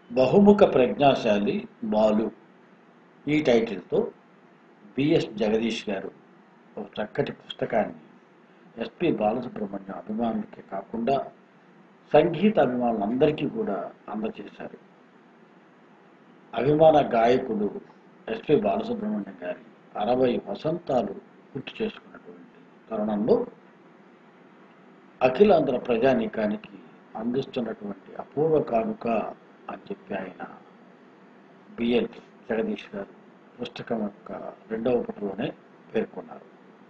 బహుముఖ ప్రజ్ఞాశాలి బాలు ఈ టైటిల్తో బిఎస్ జగదీష్ గారు ఒక చక్కటి పుస్తకాన్ని ఎస్పి బాలసుబ్రహ్మణ్యం అభిమానులకే కాకుండా సంగీత అభిమానులందరికీ కూడా అందజేశారు అభిమాన గాయకుడు ఎస్పి బాలసుబ్రహ్మణ్యం గారి అరవై వసంతాలు పూర్తి చేసుకున్నటువంటి తరుణంలో అఖిలాంధ్ర ప్రజానీకానికి అందిస్తున్నటువంటి అపూర్వ కానుక అని చెప్పి ఆయన బిఎల్ జగదీష్ గారు పుస్తకం యొక్క రెండవ పుటలోనే పేర్కొన్నారు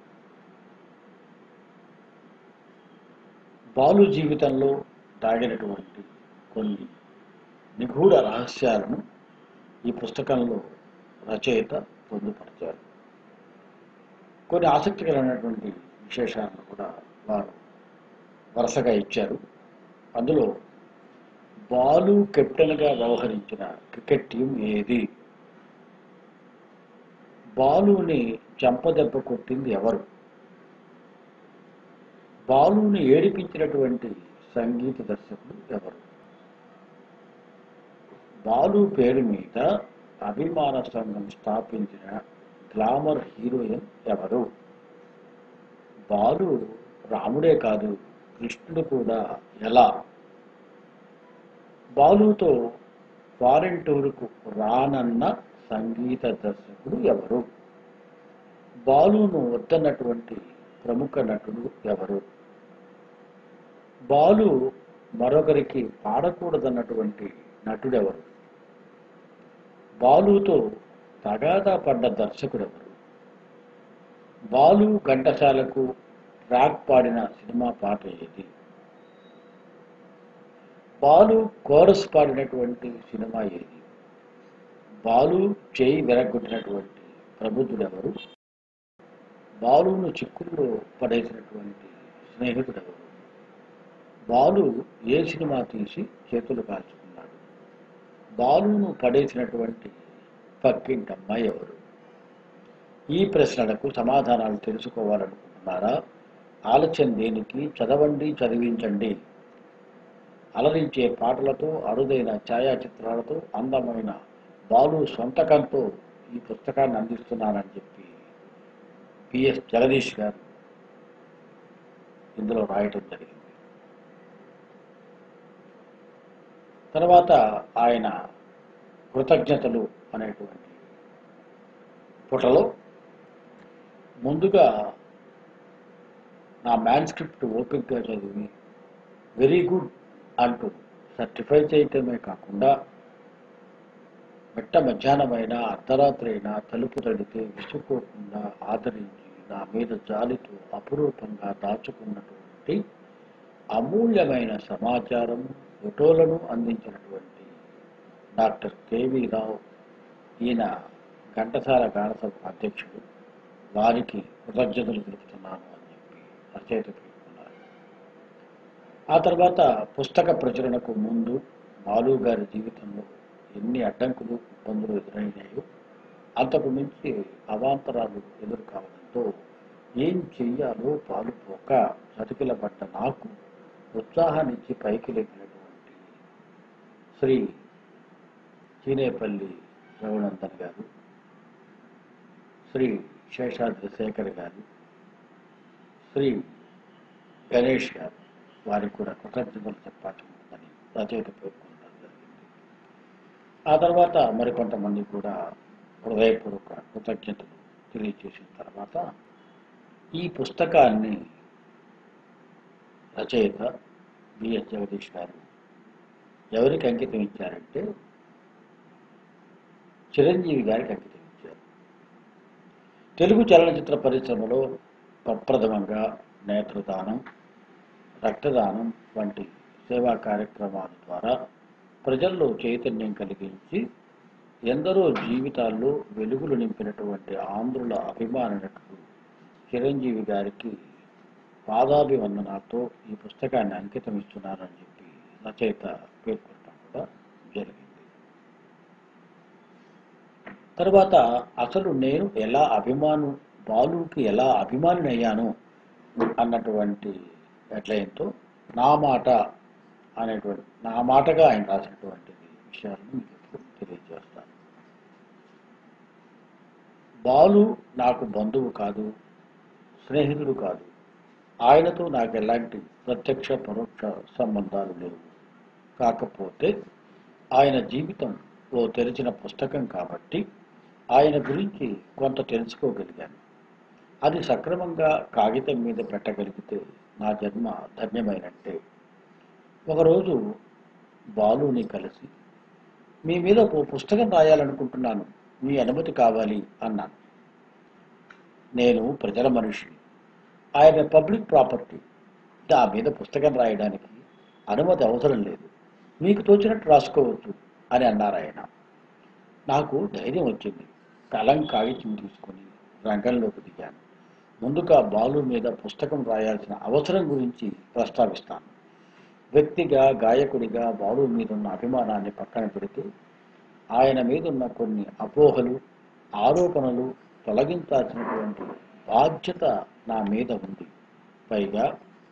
బాలు జీవితంలో దాగినటువంటి కొన్ని నిగూఢ రహస్యాలను ఈ పుస్తకంలో రచయిత పొందుపరిచారు కొన్ని ఆసక్తికరమైనటువంటి విశేషాలను కూడా వారు వరుసగా ఇచ్చారు అందులో బాలు కెప్టెన్గా వ్యవహరించిన క్రికెట్ టీం ఏది బాలుని చెంపదెబ్బ కొట్టింది ఎవరు బాలుని ఏడిపించినటువంటి సంగీత దర్శకుడు ఎవరు బాలు పేరు మీద అభిమాన సంఘం స్థాపించిన గ్లామర్ హీరోయిన్ ఎవరు బాలు రాముడే కాదు కృష్ణుడు కూడా ఎలా బాలుతో ఫారెన్ టూర్కు రానన్న సంగీత దర్శకుడు ఎవరు బాలును వద్దన్నటువంటి ప్రముఖ నటుడు ఎవరు బాలు మరొకరికి పాడకూడదన్నటువంటి నటుడెవరు బాలుతో తగాదా పడ్డ దర్శకుడెవరు బాలు ఘంటసాలకు ట్రాక్ పాడిన సినిమా పాట ఏది బాలు కోరస్ పాడినటువంటి సినిమా ఏది బాలు చేయి విరగొట్టినటువంటి ప్రబుద్ధుడెవరు బాలును చిక్కుల్లో పడేసినటువంటి స్నేహితుడెవరు బాలు ఏ సినిమా తీసి చేతులు కాల్చుకున్నాడు బాలును పడేసినటువంటి పక్కింటి అమ్మాయి ఎవరు ఈ ప్రశ్నలకు సమాధానాలు తెలుసుకోవాలనుకుంటున్నారా ఆలస్యం దేనికి చదవండి చదివించండి అలరించే పాటలతో అరుదైన ఛాయాచిత్రాలతో అందమైన బాలు సొంతకంతో ఈ పుస్తకాన్ని అందిస్తున్నానని చెప్పి పిఎస్ జగదీష్ గారు ఇందులో రాయటం జరిగింది తర్వాత ఆయన కృతజ్ఞతలు అనేటువంటి పుటలో ముందుగా నా మ్యాన్స్క్రిప్ట్ ఓపిక్గా చదివి వెరీ గుడ్ అంటూ సర్టిఫై చేయటమే కాకుండా మిట్ట మధ్యాహ్నమైనా అర్ధరాత్రి అయినా తలుపు తడితే విసుకోకుండా ఆదరించి నా మీద జాలితో అపురూపంగా దాచుకున్నటువంటి అమూల్యమైన సమాచారం ఫోటోలను అందించినటువంటి డాక్టర్ కేవీ రావు ఈయన ఘంటసాల గానసభ అధ్యక్షుడు వారికి కృతజ్ఞతలు తెలుపుతున్నాను అని చెప్పి రచయిత పేర్కొన్నారు ఆ తర్వాత పుస్తక ప్రచురణకు ముందు బాలు గారి జీవితంలో ఎన్ని అడ్డంకులు ఇబ్బందులు ఎదురైనాయో అంతకు మించి అవాంతరాలు ఎదురు కావడంతో ఏం చెయ్యాలో పాలుపోక చతికిలబడ్డ నాకు ఉత్సాహాన్నిచ్చి పైకి లేపినటువంటి శ్రీ చీనేపల్లి రఘునందన్ గారు శ్రీ శేషాద్రి శేఖర్ గారు శ్రీ గణేష్ గారు వారికి కూడా కృతజ్ఞతలు చెప్పాల్సి ఉంటుందని రచయిత పేర్కొనడం జరిగింది ఆ తర్వాత మరికొంతమంది కూడా హృదయపూర్వక కృతజ్ఞతలు తెలియజేసిన తర్వాత ఈ పుస్తకాన్ని రచయిత బిఎస్ జగదీష్ గారు ఎవరికి అంకితం ఇచ్చారంటే చిరంజీవి గారికి అంకితం ఇచ్చారు తెలుగు చలనచిత్ర పరిశ్రమలో ప్రప్రథమంగా నేత్రదానం రక్తదానం వంటి సేవా కార్యక్రమాల ద్వారా ప్రజల్లో చైతన్యం కలిగించి ఎందరో జీవితాల్లో వెలుగులు నింపినటువంటి ఆంధ్రుల అభిమాన నటుడు చిరంజీవి గారికి పాదాభివందనాలతో ఈ పుస్తకాన్ని అంకితం ఇస్తున్నారని చెప్పి రచయిత పేర్కొనడం కూడా జరిగింది తర్వాత అసలు నేను ఎలా అభిమాను బాలుకి ఎలా అభిమాని అయ్యాను అన్నటువంటి హెడ్లైన్తో నా మాట అనేటువంటి నా మాటగా ఆయన రాసినటువంటిది విషయాలను మీకు ఇప్పుడు తెలియజేస్తాను బాలు నాకు బంధువు కాదు స్నేహితుడు కాదు ఆయనతో నాకు ఎలాంటి ప్రత్యక్ష పరోక్ష సంబంధాలు లేవు కాకపోతే ఆయన జీవితం ఓ తెరిచిన పుస్తకం కాబట్టి ఆయన గురించి కొంత తెలుసుకోగలిగాను అది సక్రమంగా కాగితం మీద పెట్టగలిగితే నా జన్మ ధన్యమైనట్టే ఒకరోజు బాలుని కలిసి మీ మీద ఓ పుస్తకం రాయాలనుకుంటున్నాను మీ అనుమతి కావాలి అన్నాను నేను ప్రజల మనిషిని ఆయన పబ్లిక్ ప్రాపర్టీ నా మీద పుస్తకం రాయడానికి అనుమతి అవసరం లేదు మీకు తోచినట్టు రాసుకోవచ్చు అని అన్నారు ఆయన నాకు ధైర్యం వచ్చింది కలం కాగితం తీసుకుని రంగంలోకి దిగాను ముందుగా బాలు మీద పుస్తకం రాయాల్సిన అవసరం గురించి ప్రస్తావిస్తాను వ్యక్తిగా గాయకుడిగా బాలు మీద ఉన్న అభిమానాన్ని పక్కన పెడితే ఆయన మీద ఉన్న కొన్ని అపోహలు ఆరోపణలు తొలగించాల్సినటువంటి బాధ్యత నా మీద ఉంది పైగా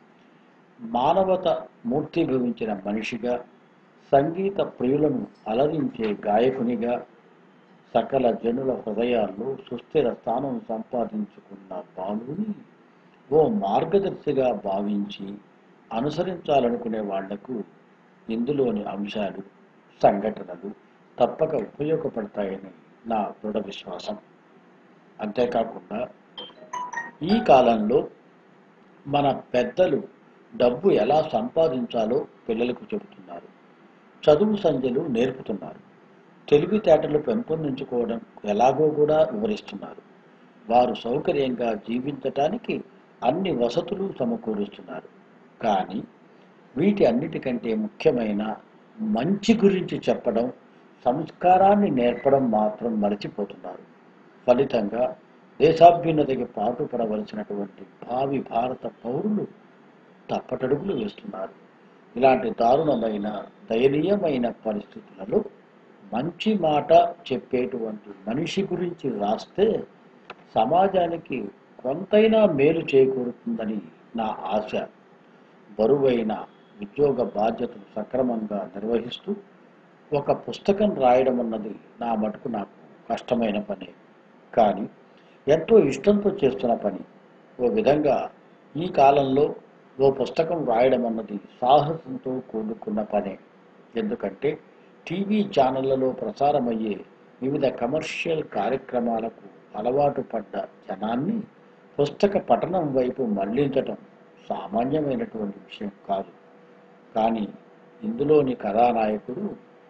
మానవత మూర్తిభవించిన మనిషిగా సంగీత ప్రియులను అలరించే గాయకునిగా సకల జనుల హృదయాల్లో సుస్థిర స్థానం సంపాదించుకున్న బాలుని ఓ మార్గదర్శిగా భావించి అనుసరించాలనుకునే వాళ్లకు ఇందులోని అంశాలు సంఘటనలు తప్పక ఉపయోగపడతాయని నా దృఢ విశ్వాసం అంతేకాకుండా ఈ కాలంలో మన పెద్దలు డబ్బు ఎలా సంపాదించాలో పిల్లలకు చెబుతున్నారు చదువు సంధ్యలు నేర్పుతున్నారు తెలివితేటలు పెంపొందించుకోవడం ఎలాగో కూడా వివరిస్తున్నారు వారు సౌకర్యంగా జీవించటానికి అన్ని వసతులు సమకూరుస్తున్నారు కానీ వీటి అన్నిటికంటే ముఖ్యమైన మంచి గురించి చెప్పడం సంస్కారాన్ని నేర్పడం మాత్రం మరచిపోతున్నారు ఫలితంగా దేశాభ్యున్నతికి పాటుపడవలసినటువంటి భావి భారత పౌరులు తప్పటడుగులు వేస్తున్నారు ఇలాంటి దారుణమైన దయనీయమైన పరిస్థితులలో మంచి మాట చెప్పేటువంటి మనిషి గురించి రాస్తే సమాజానికి కొంతైనా మేలు చేకూరుతుందని నా ఆశ బరువైన ఉద్యోగ బాధ్యతలు సక్రమంగా నిర్వహిస్తూ ఒక పుస్తకం రాయడం అన్నది నా మటుకు నాకు కష్టమైన పనే కానీ ఎంతో ఇష్టంతో చేస్తున్న పని ఓ విధంగా ఈ కాలంలో ఓ పుస్తకం రాయడం అన్నది సాహసంతో కూడుకున్న పనే ఎందుకంటే టీవీ ఛానళ్లలో ప్రసారమయ్యే వివిధ కమర్షియల్ కార్యక్రమాలకు అలవాటు పడ్డ జనాన్ని పుస్తక పఠనం వైపు మళ్లించటం సామాన్యమైనటువంటి విషయం కాదు కానీ ఇందులోని కథానాయకుడు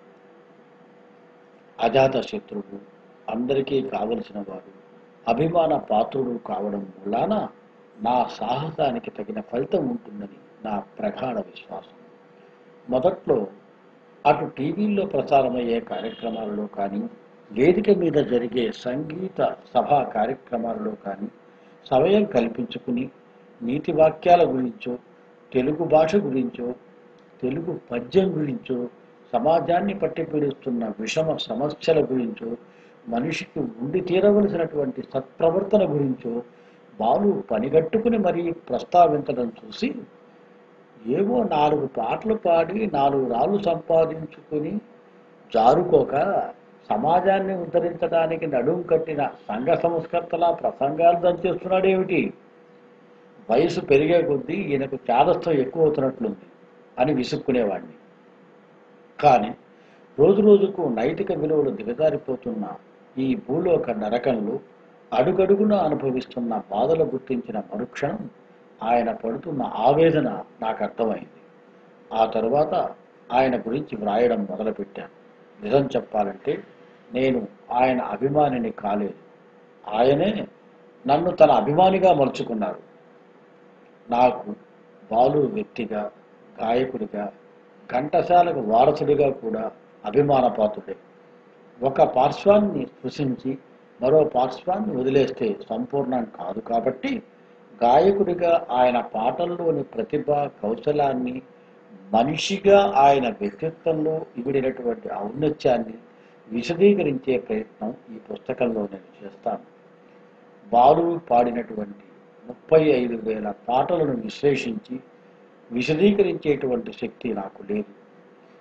అజాత శత్రువు అందరికీ కావలసిన వాడు అభిమాన పాత్రుడు కావడం వలన నా సాహసానికి తగిన ఫలితం ఉంటుందని నా ప్రగాఢ విశ్వాసం మొదట్లో అటు టీవీల్లో ప్రసారమయ్యే కార్యక్రమాలలో కానీ వేదిక మీద జరిగే సంగీత సభా కార్యక్రమాలలో కానీ సమయం కల్పించుకుని నీతి వాక్యాల గురించో తెలుగు భాష గురించో తెలుగు పద్యం గురించో సమాజాన్ని పట్టి పీడిస్తున్న విషమ సమస్యల గురించో మనిషికి ఉండి తీరవలసినటువంటి సత్ప్రవర్తన గురించో బాలు పనిగట్టుకుని మరీ ప్రస్తావించడం చూసి ఏవో నాలుగు పాటలు పాడి నాలుగు రాళ్ళు సంపాదించుకుని జారుకోక సమాజాన్ని ఉద్ధరించడానికి నడుం కట్టిన సంఘ సంస్కర్తలా ప్రసంగాలు దంచేస్తున్నాడేమిటి వయసు పెరిగే కొద్దీ ఈయనకు చాదస్థం ఎక్కువ అవుతున్నట్లుంది అని విసుక్కునేవాడిని కానీ రోజు రోజుకు నైతిక విలువలు దిగజారిపోతున్న ఈ భూలోక నరకంలో అడుగడుగున అనుభవిస్తున్న బాధలు గుర్తించిన మరుక్షణం ఆయన పడుతున్న ఆవేదన నాకు అర్థమైంది ఆ తరువాత ఆయన గురించి వ్రాయడం మొదలుపెట్టాను నిజం చెప్పాలంటే నేను ఆయన అభిమానిని కాలేదు ఆయనే నన్ను తన అభిమానిగా మలుచుకున్నారు నాకు బాలు వ్యక్తిగా గాయకుడిగా ఘంటసాలకు వారసుడిగా కూడా అభిమానపాత్రుడే ఒక పార్శ్వాన్ని స్పృశించి మరో పార్శ్వాన్ని వదిలేస్తే సంపూర్ణం కాదు కాబట్టి గాయకుడిగా ఆయన పాటల్లోని ప్రతిభ కౌశలాన్ని మనిషిగా ఆయన వ్యక్తిత్వంలో ఇవిడినటువంటి ఔన్నత్యాన్ని విశదీకరించే ప్రయత్నం ఈ పుస్తకంలో నేను చేస్తాను బాలు పాడినటువంటి ముప్పై ఐదు వేల పాటలను విశ్లేషించి విశదీకరించేటువంటి శక్తి నాకు లేదు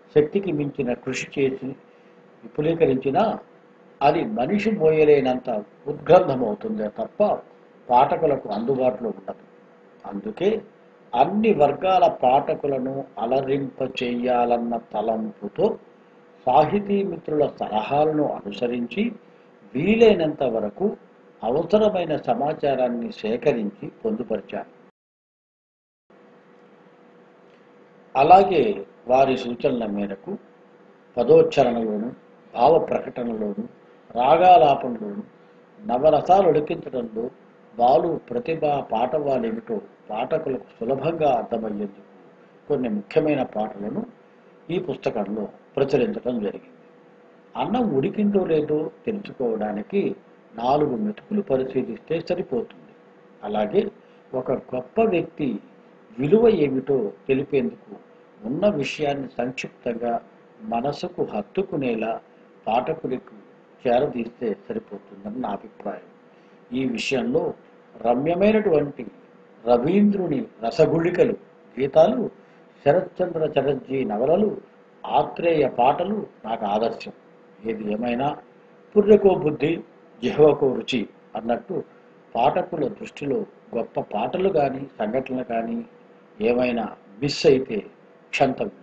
శక్తికి మించిన కృషి చేసి విపులీకరించినా అది మనిషి మోయలేనంత ఉద్గ్రంథమవుతుందే తప్ప పాఠకులకు అందుబాటులో ఉండదు అందుకే అన్ని వర్గాల పాఠకులను అలరింప చేయాలన్న తలంపుతో సాహితీ మిత్రుల సలహాలను అనుసరించి వీలైనంత వరకు అవసరమైన సమాచారాన్ని సేకరించి పొందుపరిచాను అలాగే వారి సూచనల మేరకు పదోచ్చరణలోను భావ ప్రకటనలోను రాగాలాపంలోను నవరసాలు ఉడికించడంలో బాలు ప్రతిభ పాఠవాలేమిటో పాఠకులకు సులభంగా అర్థమయ్యేందుకు కొన్ని ముఖ్యమైన పాటలను ఈ పుస్తకంలో ప్రచురించడం జరిగింది అన్నం ఉడికిందో లేదో తెలుసుకోవడానికి నాలుగు మెతుకులు పరిశీలిస్తే సరిపోతుంది అలాగే ఒక గొప్ప వ్యక్తి విలువ ఏమిటో తెలిపేందుకు ఉన్న విషయాన్ని సంక్షిప్తంగా మనసుకు హత్తుకునేలా పాఠకుడికి చేరదీస్తే సరిపోతుందని నా అభిప్రాయం ఈ విషయంలో రమ్యమైనటువంటి రవీంద్రుని రసగుళికలు గీతాలు శరత్చంద్ర చటర్జీ నవలలు ఆత్రేయ పాటలు నాకు ఆదర్శం ఏది ఏమైనా పుర్రెకో బుద్ధి జిహ్వకో రుచి అన్నట్టు పాఠకుల దృష్టిలో గొప్ప పాటలు కానీ సంఘటనలు కానీ ఏమైనా మిస్ అయితే క్షంతవ్యం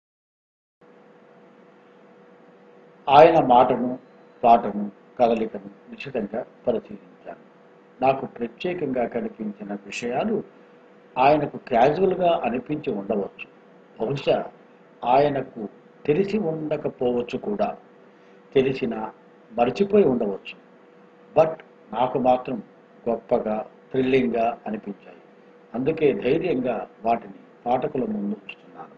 ఆయన మాటను పాటను కదలికను నిశ్చితంగా పరిశీలించాను నాకు ప్రత్యేకంగా కనిపించిన విషయాలు ఆయనకు క్యాజువల్గా అనిపించి ఉండవచ్చు బహుశా ఆయనకు తెలిసి ఉండకపోవచ్చు కూడా తెలిసిన మర్చిపోయి ఉండవచ్చు బట్ నాకు మాత్రం గొప్పగా థ్రిల్లింగ్గా అనిపించాయి అందుకే ధైర్యంగా వాటిని పాఠకుల ముందు ఉంచుతున్నాను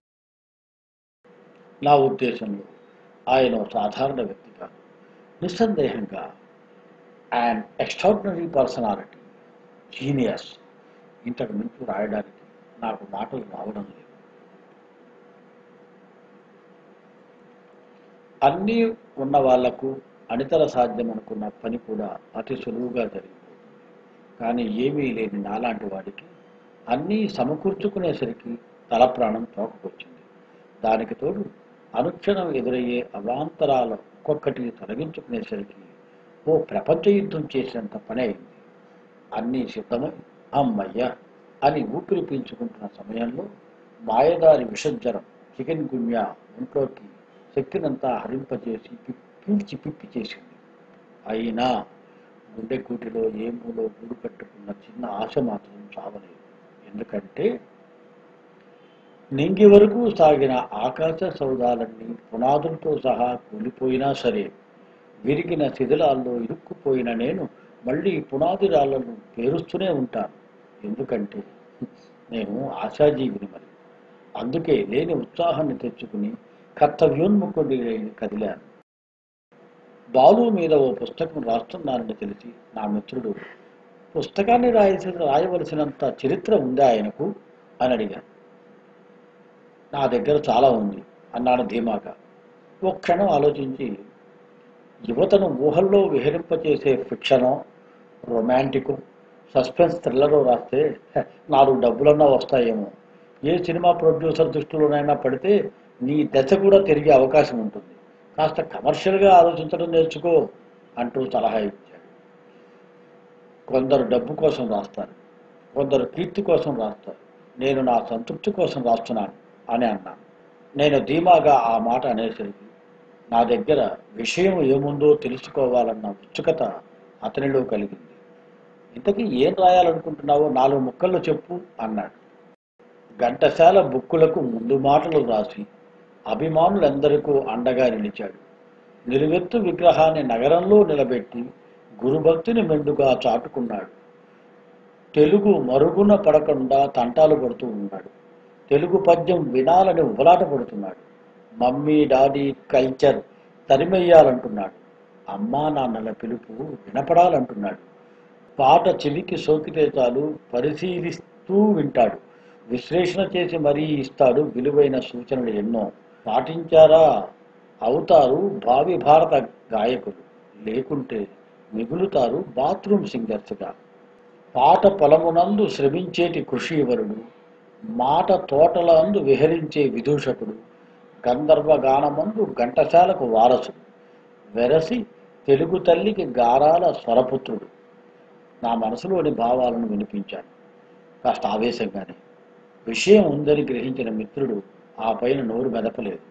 నా ఉద్దేశంలో ఆయన ఓ సాధారణ వ్యక్తి కాదు నిస్సందేహంగా అండ్ ఎక్స్ట్రాడినరీ పర్సనాలిటీ జీనియస్ ఇంతకు మించి రాయడానికి నాకు మాటలు రావడం లేదు అన్నీ ఉన్న వాళ్లకు అనితర సాధ్యం అనుకున్న పని కూడా అతి సులువుగా జరిగిపోతుంది కానీ ఏమీ లేని నాలాంటి వాడికి అన్నీ సమకూర్చుకునేసరికి తల ప్రాణం తోకకొచ్చింది దానికి తోడు అనుక్షణం ఎదురయ్యే అవాంతరాల ఒక్కొక్కటి తొలగించుకునేసరికి ఓ ప్రపంచ యుద్ధం చేసినంత పని అయింది అన్నీ సిద్ధమై అమ్మయ్య అని ఊపిరి పీల్చుకుంటున్న సమయంలో మాయదారి విషజ్వరం చికెన్ గున్యా ఒంట్లోకి శక్తినంతా హరింపజేసి పి- పీల్చి పిప్పి చేసింది అయినా గుండె కూటిలో ఏమూలో గూడు పెట్టుకున్న చిన్న ఆశ మాత్రం చావలేదు ఎందుకంటే నింగి వరకు సాగిన ఆకాశ సౌదాలన్నీ పునాదులతో సహా కూలిపోయినా సరే విరిగిన శిథిలాల్లో ఇరుక్కుపోయిన నేను మళ్ళీ పునాది రాళ్లను పేరుస్తూనే ఉంటాను ఎందుకంటే నేను ఆశాజీవిని మరి అందుకే లేని ఉత్సాహాన్ని తెచ్చుకుని కర్తవ్యోన్ముఖుడి కదిలాను బాలు మీద ఓ పుస్తకం రాస్తున్నానని తెలిసి నా మిత్రుడు పుస్తకాన్ని రాయసి రాయవలసినంత చరిత్ర ఉందా ఆయనకు అని అడిగాను నా దగ్గర చాలా ఉంది అన్నాడు ధీమాగా ఓ క్షణం ఆలోచించి యువతను ఊహల్లో విహరింపచేసే ఫిక్షనో రొమాంటికో సస్పెన్స్ థ్రిల్లరో రాస్తే హ, నాలుగు డబ్బులన్నా వస్తాయేమో ఏ సినిమా ప్రొడ్యూసర్ దృష్టిలోనైనా పడితే నీ దశ కూడా తిరిగే అవకాశం ఉంటుంది కాస్త కమర్షియల్గా ఆలోచించడం నేర్చుకో అంటూ సలహా ఇచ్చాడు కొందరు డబ్బు కోసం రాస్తారు కొందరు కీర్తి కోసం రాస్తారు నేను నా సంతృప్తి కోసం రాస్తున్నాను అని అన్నాను నేను ధీమాగా ఆ మాట అనేసరికి నా దగ్గర విషయం ఏముందో తెలుసుకోవాలన్న ఉత్సుకత అతనిలో కలిగింది ఇంతకీ ఏం రాయాలనుకుంటున్నావో నాలుగు ముక్కల్లో చెప్పు అన్నాడు ఘంటసాల బుక్కులకు ముందు మాటలు రాసి అభిమానులందరికీ అండగా నిలిచాడు నిలువెత్తు విగ్రహాన్ని నగరంలో నిలబెట్టి గురుభక్తిని మెండుగా చాటుకున్నాడు తెలుగు మరుగున పడకుండా తంటాలు పడుతూ ఉన్నాడు తెలుగు పద్యం వినాలని ఉబలాట పడుతున్నాడు మమ్మీ డాడీ కల్చర్ తరిమెయ్యాలంటున్నాడు అమ్మా నాన్నల పిలుపు వినపడాలంటున్నాడు పాట చెవికి సోకితే చాలు పరిశీలిస్తూ వింటాడు విశ్లేషణ చేసి మరీ ఇస్తాడు విలువైన సూచనలు ఎన్నో పాటించారా అవుతారు భావి భారత గాయకులు లేకుంటే మిగులుతారు బాత్రూమ్ సింగర్స్గా పాట పొలమునందు శ్రమించేటి కృషివరుడు మాట తోటలందు విహరించే విదూషకుడు గంధర్వ గానమందు ఘంటశాలకు వారసుడు వెరసి తెలుగు తల్లికి గారాల స్వరపుత్రుడు నా మనసులోని భావాలను వినిపించాను కాస్త ఆవేశంగానే విషయం ఉందని గ్రహించిన మిత్రుడు ఆ పైన నోరు మెదపలేదు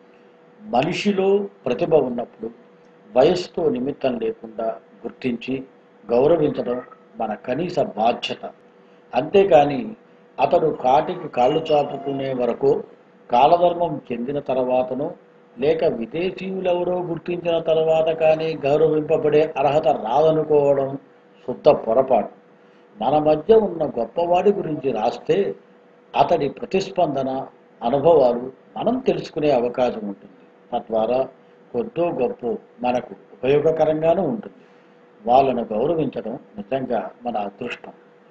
మనిషిలో ప్రతిభ ఉన్నప్పుడు వయస్సుతో నిమిత్తం లేకుండా గుర్తించి గౌరవించడం మన కనీస బాధ్యత అంతేకాని అతడు కాటికి కాళ్ళు చాపుకునే వరకు కాలధర్మం చెందిన తర్వాతనో లేక విదేశీయులెవరో గుర్తించిన తర్వాత కానీ గౌరవింపబడే అర్హత రాదనుకోవడం శుద్ధ పొరపాటు మన మధ్య ఉన్న గొప్పవాడి గురించి రాస్తే అతడి ప్రతిస్పందన అనుభవాలు మనం తెలుసుకునే అవకాశం ఉంటుంది తద్వారా కొద్దో గొప్ప మనకు ఉపయోగకరంగానూ ఉంటుంది వాళ్ళను గౌరవించడం నిజంగా మన అదృష్టం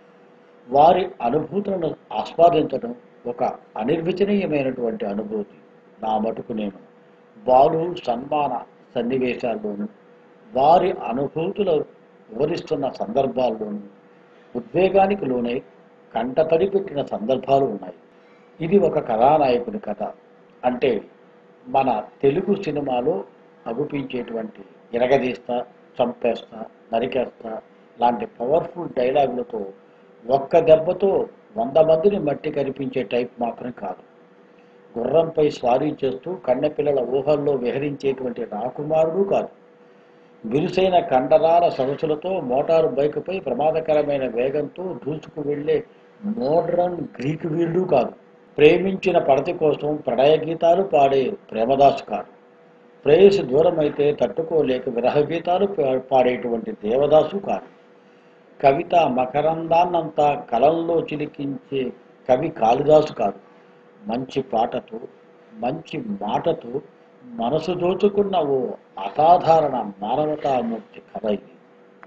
వారి అనుభూతులను ఆస్వాదించడం ఒక అనిర్వచనీయమైనటువంటి అనుభూతి నా మటుకు నేను బాలు సన్మాన సన్నివేశాల్లోనూ వారి అనుభూతులు వివరిస్తున్న సందర్భాల్లోనూ ఉద్వేగానికి లోనై కంటతడి పెట్టిన సందర్భాలు ఉన్నాయి ఇది ఒక కథానాయకుని కథ అంటే మన తెలుగు సినిమాలో అగుపించేటువంటి ఎరగదీస్తా చంపేస్తా నరికేస్తా లాంటి పవర్ఫుల్ డైలాగులతో ఒక్క దెబ్బతో వంద మందిని మట్టి కనిపించే టైప్ మాత్రం కాదు గుర్రంపై స్వారీ చేస్తూ కన్నెపిల్లల ఊహల్లో విహరించేటువంటి రాకుమారుడు కాదు విరుసైన కండరాల సరస్సులతో మోటారు బైకుపై ప్రమాదకరమైన వేగంతో దూసుకు వెళ్లే మోడ్రన్ గ్రీకు వీరుడు కాదు ప్రేమించిన పడతి కోసం ప్రణయ గీతాలు పాడే ప్రేమదాసు కాదు ప్రేయసి దూరమైతే తట్టుకోలేక విరహ గీతాలు పా- పాడేటువంటి దేవదాసు కాదు కవిత మకరందాన్నంతా కలంలో చిలికించే కవి కాళిదాసు కాదు మంచి పాటతో మంచి మాటతో మనసు దోచుకున్న ఓ అసాధారణ మానవతామూర్తి కథ ఇది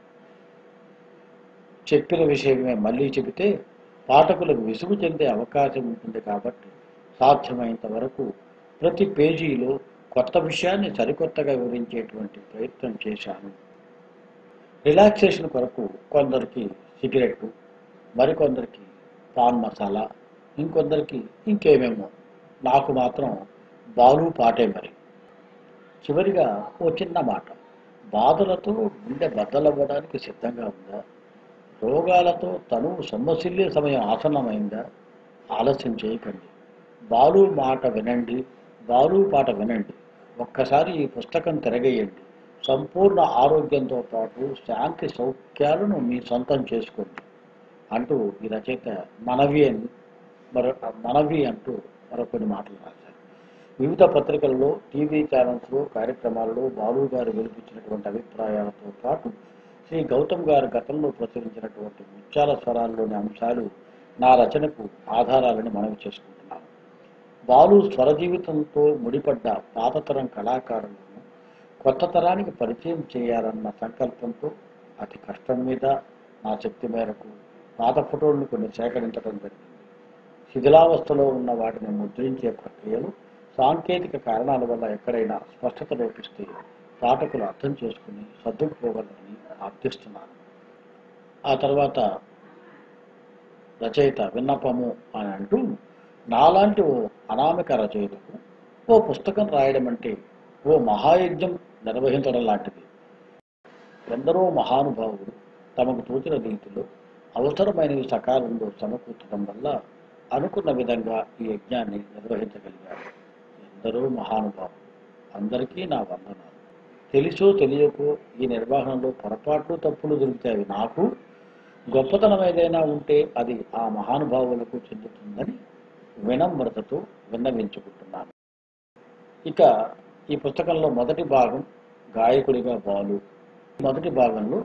చెప్పిన విషయమే మళ్ళీ చెబితే పాఠకులకు విసుగు చెందే అవకాశం ఉంటుంది కాబట్టి సాధ్యమైనంత వరకు ప్రతి పేజీలో కొత్త విషయాన్ని సరికొత్తగా వివరించేటువంటి ప్రయత్నం చేశాను రిలాక్సేషన్ కొరకు కొందరికి సిగరెట్ మరికొందరికి పాన్ మసాలా ఇంకొందరికి ఇంకేమేమో నాకు మాత్రం బాలు పాటే మరి చివరిగా ఓ చిన్న మాట బాధలతో గుండె బద్దలవ్వడానికి సిద్ధంగా ఉందా రోగాలతో తను సొమ్మసిల్లే సమయం ఆసన్నమైందా ఆలస్యం చేయకండి బాలు మాట వినండి బాలు పాట వినండి ఒక్కసారి ఈ పుస్తకం తిరగేయండి సంపూర్ణ ఆరోగ్యంతో పాటు శాంతి సౌఖ్యాలను మీ సొంతం చేసుకోండి అంటూ ఈ రచయిత మనవి అని మరో మనవి అంటూ మరొకటి మాటలు రాశారు వివిధ పత్రికల్లో టీవీ ఛానల్స్లో కార్యక్రమాల్లో బాలు గారు వెలిపించినటువంటి అభిప్రాయాలతో పాటు శ్రీ గౌతమ్ గారు గతంలో ప్రచురించినటువంటి ముత్యాల స్వరాల్లోని అంశాలు నా రచనకు ఆధారాలని మనవి చేసుకుంటున్నాను బాలు స్వర జీవితంతో ముడిపడ్డ పాతతరం కళాకారులను కొత్త తరానికి పరిచయం చేయాలన్న సంకల్పంతో అతి కష్టం మీద నా శక్తి మేరకు పాత ఫోటోలను కొన్ని సేకరించడం జరిగింది శిథిలావస్థలో ఉన్న వాటిని ముద్రించే ప్రక్రియలు సాంకేతిక కారణాల వల్ల ఎక్కడైనా స్పష్టత లోపిస్తే పాఠకులు అర్థం చేసుకుని సర్దుకుపోగలరని అర్థిస్తున్నాను ఆ తర్వాత రచయిత విన్నపము అని అంటూ నాలాంటి ఓ అనామిక రచయితకు ఓ పుస్తకం రాయడం అంటే ఓ మహాయజ్ఞం నిర్వహించడం లాంటిది ఎందరో మహానుభావులు తమకు తోచిన రీతిలో అవసరమైనవి సకాలంలో సమకూర్చడం వల్ల అనుకున్న విధంగా ఈ యజ్ఞాన్ని నిర్వహించగలిగారు ఎందరో మహానుభావులు అందరికీ నా వందనాలు తెలుసో తెలియకో ఈ నిర్వహణలో పొరపాట్లు తప్పులు దొరుకుతాయి నాకు గొప్పతనం ఏదైనా ఉంటే అది ఆ మహానుభావులకు చెందుతుందని వినమ్రతతో విన్నవించుకుంటున్నాను ఇక ఈ పుస్తకంలో మొదటి భాగం గాయకుడిగా బాలు మొదటి భాగంలో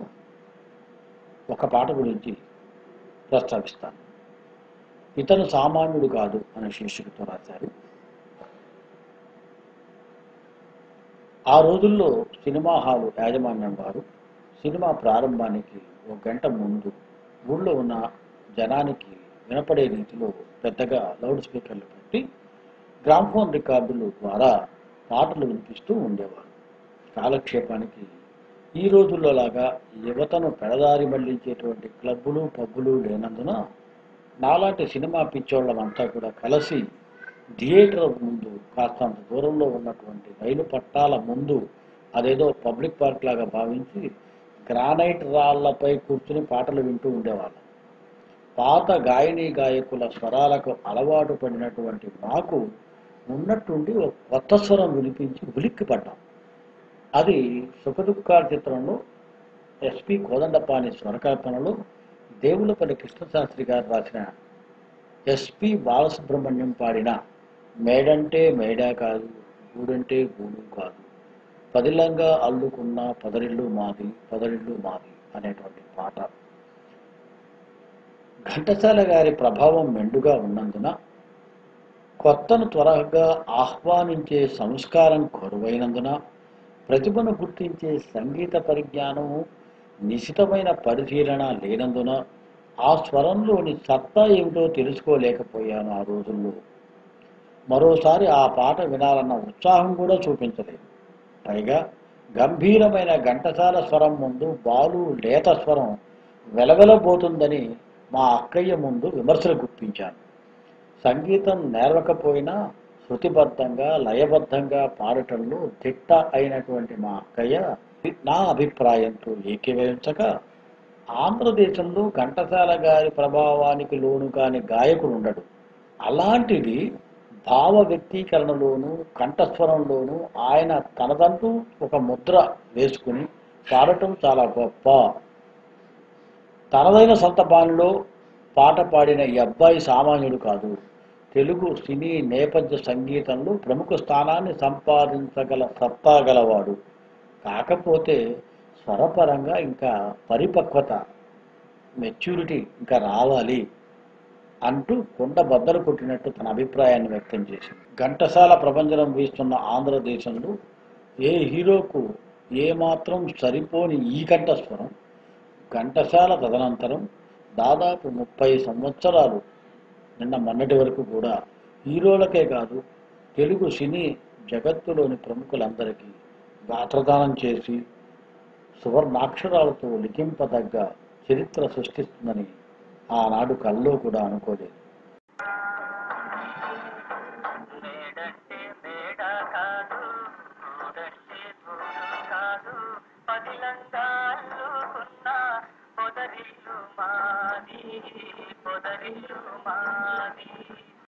ఒక పాట గురించి ప్రస్తావిస్తాను ఇతను సామాన్యుడు కాదు అనే శీర్షికతో రాశారు ఆ రోజుల్లో సినిమా హాలు యాజమాన్యం వారు సినిమా ప్రారంభానికి ఒక గంట ముందు ఊళ్ళో ఉన్న జనానికి వినపడే రీతిలో పెద్దగా లౌడ్ స్పీకర్లు పెట్టి గ్రామ్ఫోన్ రికార్డుల ద్వారా పాటలు వినిపిస్తూ ఉండేవారు కాలక్షేపానికి ఈ రోజుల్లో లాగా యువతను పెడదారి మళ్లించేటువంటి క్లబ్బులు పబ్బులు లేనందున నాలాంటి సినిమా పిచ్చోళ్ళమంతా కూడా కలిసి థియేటర్ ముందు కాస్తంత దూరంలో ఉన్నటువంటి రైలు పట్టాల ముందు అదేదో పబ్లిక్ పార్క్ లాగా భావించి గ్రానైట్ రాళ్లపై కూర్చుని పాటలు వింటూ ఉండేవాళ్ళం పాత గాయని గాయకుల స్వరాలకు అలవాటు పడినటువంటి మాకు ఉన్నట్టుండి ఒక కొత్త స్వరం వినిపించి ఉలిక్కి పడ్డాం అది సుఖదుఖాల చిత్రంలో ఎస్పి కోదండపాణి స్వరకల్పనలో దేవులపల్లి కృష్ణశాస్త్రి గారు రాసిన ఎస్పి బాలసుబ్రహ్మణ్యం పాడిన మేడంటే మేడా కాదు గూడంటే గూడు కాదు పదిలంగా అల్లుకున్న పదరిల్లు మాది పదరిల్లు మాది అనేటువంటి పాట ఘంటసాల గారి ప్రభావం మెండుగా ఉన్నందున కొత్తను త్వరగా ఆహ్వానించే సంస్కారం కొరువైనందున ప్రతిభను గుర్తించే సంగీత పరిజ్ఞానము నిశితమైన పరిశీలన లేనందున ఆ స్వరంలోని సత్తా ఏమిటో తెలుసుకోలేకపోయాను ఆ రోజుల్లో మరోసారి ఆ పాట వినాలన్న ఉత్సాహం కూడా చూపించలేదు పైగా గంభీరమైన ఘంటసాల స్వరం ముందు బాలు లేత స్వరం వెలవెలబోతుందని మా అక్కయ్య ముందు విమర్శలు గుప్పించాను సంగీతం నేర్వకపోయినా శృతిబద్ధంగా లయబద్ధంగా పాడటంలో దిట్ట అయినటువంటి మా అక్కయ్య నా అభిప్రాయంతో ఏకీభవించక ఆంధ్రదేశంలో ఘంటసాల గారి ప్రభావానికి లోను కాని గాయకుడు ఉండడు అలాంటిది భావ వ్యక్తీకరణలోను కంఠస్వరంలోను ఆయన తనదంటూ ఒక ముద్ర వేసుకుని పాడటం చాలా గొప్ప తనదైన సొంత బాణిలో పాట పాడిన ఈ అబ్బాయి సామాన్యుడు కాదు తెలుగు సినీ నేపథ్య సంగీతంలో ప్రముఖ స్థానాన్ని సంపాదించగల సత్తా గలవాడు కాకపోతే స్వరపరంగా ఇంకా పరిపక్వత మెచ్యూరిటీ ఇంకా రావాలి అంటూ కొండ బద్దలు కొట్టినట్టు తన అభిప్రాయాన్ని వ్యక్తం చేసింది ఘంటసాల ప్రపంచం వీస్తున్న ఆంధ్రదేశంలో ఏ హీరోకు ఏమాత్రం సరిపోని ఈ కంఠస్వరం ఘంటసాల తదనంతరం దాదాపు ముప్పై సంవత్సరాలు నిన్న మొన్నటి వరకు కూడా హీరోలకే కాదు తెలుగు సినీ జగత్తులోని ప్రముఖులందరికీ గాత్రదానం చేసి సువర్ణాక్షరాలతో లిఖింపదగ్గ చరిత్ర సృష్టిస్తుందని ఆనాడు కల్లో కూడా అనుకోలేదు మేడంటే మేడ కాదు గూడంటే గూడు కాదు పదిలంగా అల్లుకున్న పొదరిల్లు మాది పొదరిల్లు మాది